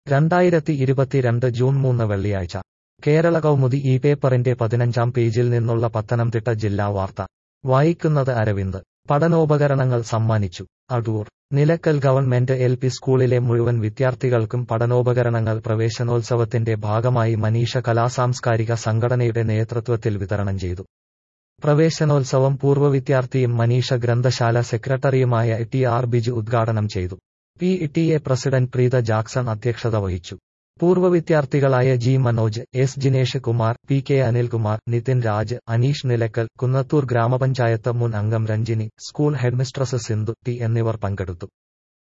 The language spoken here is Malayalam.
രണ്ടായിരത്തി ഇരുപത്തിരണ്ട് ജൂൺ മൂന്ന് വെള്ളിയാഴ്ച കേരള കൗമുദി ഈ പേപ്പറിന്റെ പതിനഞ്ചാം പേജിൽ നിന്നുള്ള പത്തനംതിട്ട ജില്ലാ വാർത്ത വായിക്കുന്നത് അരവിന്ദ് പഠനോപകരണങ്ങൾ സമ്മാനിച്ചു Adoor Nilakkal government L P സ്കൂളിലെ മുഴുവൻ വിദ്യാർത്ഥികൾക്കും പഠനോപകരണങ്ങൾ പ്രവേശനോത്സവത്തിന്റെ ഭാഗമായി മനീഷ കലാസാംസ്കാരിക സംഘടനയുടെ നേതൃത്വത്തിൽ വിതരണം ചെയ്തു പ്രവേശനോത്സവം പൂർവ്വ വിദ്യാർത്ഥിയും മനീഷ ഗ്രന്ഥശാല സെക്രട്ടറിയുമായ ടി ആർ ബിജു ഉദ്ഘാടനം ചെയ്തു P T A president Preetha Jackson അധ്യക്ഷത വഹിച്ചു പൂർവ്വ വിദ്യാർത്ഥികളായ G Manoj S Jinesh Kumar P K Anilkumar Nithin Raj Aneesh Nilakkal Kunnathur ഗ്രാമപഞ്ചായത്ത് മുൻ അംഗം Ranjini school headmistress Sindhu T എന്നിവർ പങ്കെടുത്തു